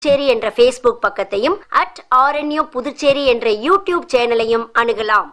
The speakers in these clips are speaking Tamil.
புதுச்சேரி என்ற ஃபேஸ்புக் பக்கத்தையும் அட் ஆர்என்யூ புதுச்சேரி என்ற யூடியூப் சேனலையும் அணுகலாம்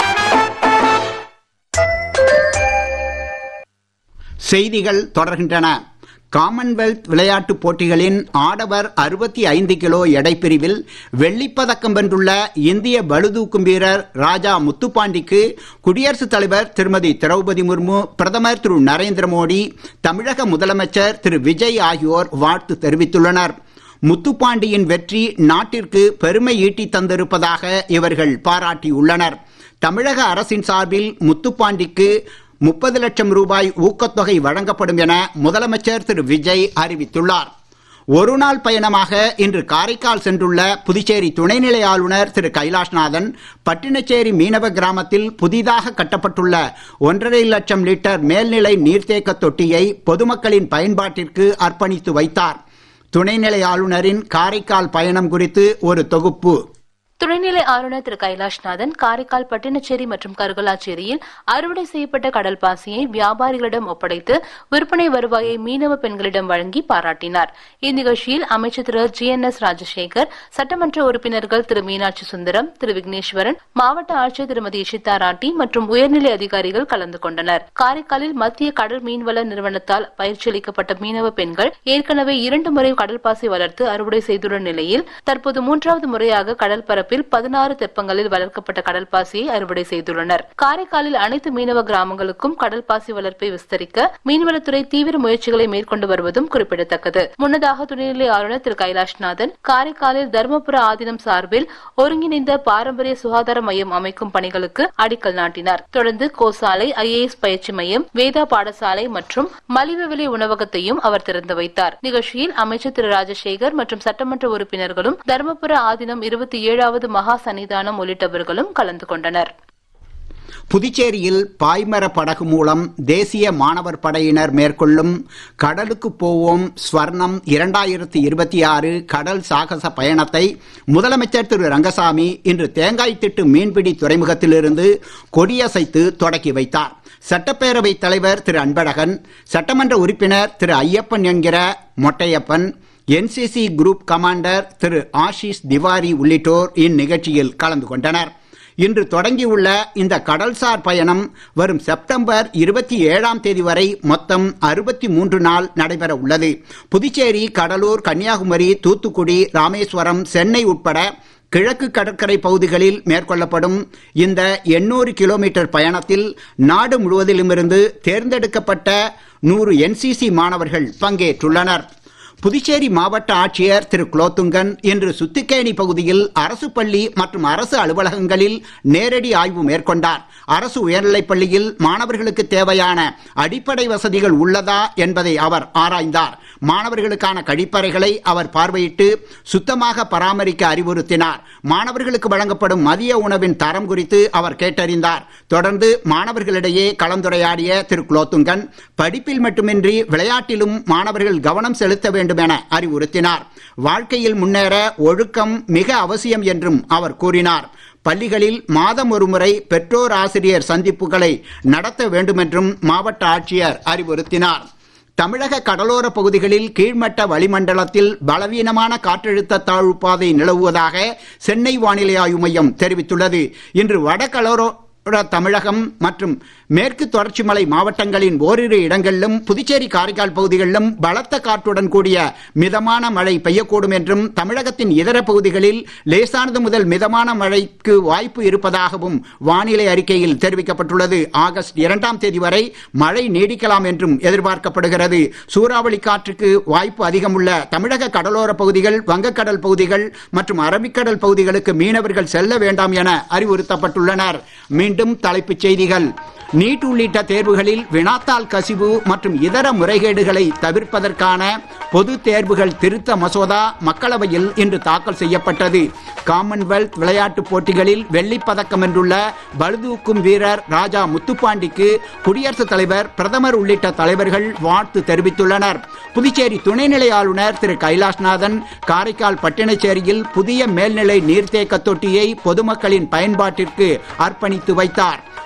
செய்திகள் தொடர்கின்றன காமன்வெல்த் விளையாட்டுப் போட்டிகளின் ஆடவர் அறுபத்தி ஐந்து கிலோ எடைப்பிரிவில் வெள்ளிப்பதக்கம் வென்றுள்ள இந்திய பளுதூக்கும் வீரர் ராஜா முத்துப்பாண்டிக்கு குடியரசுத் தலைவர் திருமதி திரௌபதி முர்மு பிரதமர் திரு நரேந்திர மோடி தமிழக முதலமைச்சர் திரு விஜய் ஆகியோர் வாழ்த்து தெரிவித்துள்ளனர் முத்துப்பாண்டியின் வெற்றி நாட்டிற்கு பெருமை ஈட்டி தந்திருப்பதாக இவர்கள் பாராட்டியுள்ளனர் தமிழக அரசின் சார்பில் முத்துப்பாண்டிக்கு முப்பது லட்சம் ரூபாய் ஊக்கத்தொகை வழங்கப்படும் என முதலமைச்சர் திரு விஜய் அறிவித்துள்ளார் ஒரு நாள் பயணமாக இன்று காரைக்கால் சென்றுள்ள புதுச்சேரி துணைநிலை ஆளுநர் திரு கைலாஷ்நாதன் பட்டினச்சேரி மீனவ கிராமத்தில் புதிதாக கட்டப்பட்டுள்ள ஒன்றரை லட்சம் லிட்டர் மேல்நிலை நீர்த்தேக்க தொட்டியை பொதுமக்களின் பயன்பாட்டிற்கு அர்ப்பணித்து வைத்தார் துணைநிலை ஆளுநரின் காரைக்கால் பயணம் குறித்து ஒரு தொகுப்பு துணைநிலை ஆளுநர் திரு கைலாஷ்நாதன் காரைக்கால் பட்டினச்சேரி மற்றும் கருகலாச்சேரியில் அறுவடை செய்யப்பட்ட கடல் பாசியை வியாபாரிகளிடம் ஒப்படைத்து விற்பனை வருவாயை மீனவ பெண்களிடம் வழங்கி பாராட்டினார் இந்நிகழ்ச்சியில் அமைச்சர் திரு ஜி என் எஸ் ராஜசேகர் சட்டமன்ற உறுப்பினர்கள் திரு மீனாட்சி சுந்தரம் திரு விக்னேஸ்வரன் மாவட்ட ஆட்சியர் திருமதி இஷிதா ராட்டி மற்றும் உயர்நிலை அதிகாரிகள் கலந்து கொண்டனர் காரைக்காலில் மத்திய கடல் மீன்வள நிறுவனத்தால் பயிற்சி அளிக்கப்பட்ட மீனவ பெண்கள் ஏற்கனவே இரண்டு முறை கடல் பாசி வளர்த்து அறுவடை செய்துள்ள நிலையில் தற்போது மூன்றாவது முறையாக கடல் பரப்பில் பதினாறு தெப்பங்களில் வளர்க்கப்பட்ட கடல் பாசியை அறுவடை செய்துள்ளனர் காரைக்காலில் அனைத்து மீனவ கிராமங்களுக்கும் கடல் பாசி வளர்ப்பை விஸ்தரிக்க மீன்வளத்துறை தீவிர முயற்சிகளை மேற்கொண்டு வருவதும் குறிப்பிடத்தக்கது முன்னதாக துணைநிலை ஆளுநர் திரு கைலாஷ்நாதன் காரைக்காலில் தருமபுர ஆதீனம் சார்பில் ஒருங்கிணைந்த பாரம்பரிய சுகாதார மையம் அமைக்கும் பணிகளுக்கு அடிக்கல் நாட்டினார் தொடர்ந்து கோசாலை ஐஏஎஸ் பயிற்சி மையம் வேதா பாடசாலை மற்றும் மலிவு விலை உணவகத்தையும் அவர் திறந்து வைத்தார் நிகழ்ச்சியில் அமைச்சர் திரு ராஜசேகர் மற்றும் சட்டமன்ற உறுப்பினர்களும் தருமபுர ஆதீனம் இருபத்தி ஏழாவது மகா சன்னிதானம் உள்ளிட்டவர்களும் கலந்து கொண்டனர் புதுச்சேரியில் பாய்மர படகு மூலம் தேசிய மாணவர் படையினர் மேற்கொள்ளும் கடலுக்கு போவோம் ஸ்வர்ணம் இரண்டாயிரத்தி இருபத்தி ஆறு கடல் சாகச பயணத்தை முதலமைச்சர் திரு ரங்கசாமி இன்று தேங்காய்த்திட்டு மீன்பிடி துறைமுகத்திலிருந்து கொடியசைத்து தொடக்கி வைத்தார் சட்டப்பேரவை தலைவர் திரு அன்பழகன் சட்டமன்ற உறுப்பினர் திரு ஐயப்பன் என்கிற மொட்டையப்பன் என்சிசி குரூப் கமாண்டர் திரு ஆஷிஷ் திவாரி உள்ளிட்டோர் இந்நிகழ்ச்சியில் கலந்து கொண்டனர் இன்று தொடங்கியுள்ள இந்த கடல்சார் பயணம் வரும் செப்டம்பர் இருபத்தி ஏழாம் தேதி வரை மொத்தம் அறுபத்தி மூன்று நாள் நடைபெற உள்ளது புதுச்சேரி கடலூர் கன்னியாகுமரி தூத்துக்குடி ராமேஸ்வரம் சென்னை உட்பட கிழக்கு கடற்கரை பகுதிகளில் மேற்கொள்ளப்படும் இந்த எண்ணூறு கிலோமீட்டர் பயணத்தில் நாடு முழுவதிலுமிருந்து தேர்ந்தெடுக்கப்பட்ட நூறு என்சிசி மாணவர்கள் பங்கேற்றுள்ளனர் புதுச்சேரி மாவட்ட ஆட்சியர் திரு குலோத்துங்கன் இன்று சுத்திக்கேணி பகுதியில் அரசு பள்ளி மற்றும் அரசு அலுவலகங்களில் நேரடி ஆய்வு மேற்கொண்டார் அரசு உயர்நிலைப் பள்ளியில் மாணவர்களுக்கு தேவையான அடிப்படை வசதிகள் உள்ளதா என்பதை அவர் ஆராய்ந்தார் மாணவர்களுக்கான கழிப்பறைகளை அவர் பார்வையிட்டு சுத்தமாக பராமரிக்க அறிவுறுத்தினார் மாணவர்களுக்கு வழங்கப்படும் மதிய உணவின் தரம் குறித்து அவர் கேட்டறிந்தார் தொடர்ந்து மாணவர்களிடையே கலந்துரையாடிய திரு குலோத்துங்கன் படிப்பில் மட்டுமின்றி விளையாட்டிலும் மாணவர்கள் கவனம் செலுத்த வேண்டும் என அறிவுறுத்தினார் வாழ்க்கையில் முன்னேற ஒழுக்கம் மிக அவசியம் என்றும் அவர் கூறினார் பள்ளிகளில் மாதம் ஒருமுறை பெற்றோர் ஆசிரியர் சந்திப்புகளை நடத்த வேண்டுமென்றும் மாவட்ட ஆட்சியர் அறிவுறுத்தினார் தமிழக கடலோர பகுதிகளில் கீழ்மட்ட வளிமண்டலத்தில் பலவீனமான காற்றழுத்த தாழ்வு பாதை நிலவுவதாக சென்னை வானிலை ஆய்வு மையம் தெரிவித்துள்ளது இன்று வடகலோர தமிழகம் மற்றும் மேற்கு தொடர்ச்சி மலை மாவட்டங்களின் ஓரிரு இடங்களிலும் புதுச்சேரி காரைக்கால் பகுதிகளிலும் பலத்த காற்றுடன் கூடிய மிதமான மழை பெய்யக்கூடும் என்றும் தமிழகத்தின் இதர பகுதிகளில் லேசானது முதல் மிதமான மழைக்கு வாய்ப்பு இருப்பதாகவும் வானிலை அறிக்கையில் தெரிவிக்கப்பட்டுள்ளது ஆகஸ்ட் இரண்டாம் தேதி வரை மழை நீடிக்கலாம் என்றும் எதிர்பார்க்கப்படுகிறது சூறாவளி காற்றுக்கு வாய்ப்பு அதிகமுள்ள தமிழக கடலோர பகுதிகள் வங்கக்கடல் பகுதிகள் மற்றும் அரபிக்கடல் பகுதிகளுக்கு மீனவர்கள் செல்ல வேண்டாம் என அறிவுறுத்தப்பட்டுள்ளனர் மீண்டும் தலைப்புச் செய்திகள் நீட் உள்ளிட்ட தேர்வுகளில் வினாத்தாள் கசிவு மற்றும் இதர முறைகேடுகளை தவிர்ப்பதற்கான பொது தேர்வுகள் திருத்த மசோதா மக்களவையில் இன்று தாக்கல் செய்யப்பட்டது காமன்வெல்த் விளையாட்டுப் போட்டிகளில் வெள்ளிப் பதக்கம் வென்றுள்ள பளுதூக்கும் வீரர் ராஜா முத்துப்பாண்டிக்கு குடியரசுத் தலைவர் பிரதமர் உள்ளிட்ட தலைவர்கள் வாழ்த்து தெரிவித்துள்ளனர் புதுச்சேரி துணைநிலை ஆளுநர் திரு கைலாஷ்நாதன் காரைக்கால் பட்டினச்சேரியில் புதிய மேல்நிலை நீர்த்தேக்க தொட்டியை பொதுமக்களின் பயன்பாட்டிற்கு அர்ப்பணித்து வைத்தார்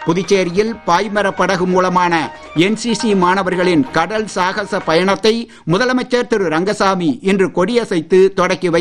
புதுச்சேரியில் பாய்மர படகு மூலமான என்சிசி மாணவர்களின் கடல் சாகச பயணத்தை முதலமைச்சர் திரு ரங்கசாமி இன்று கொடியசைத்து தொடக்கி வைத்தார்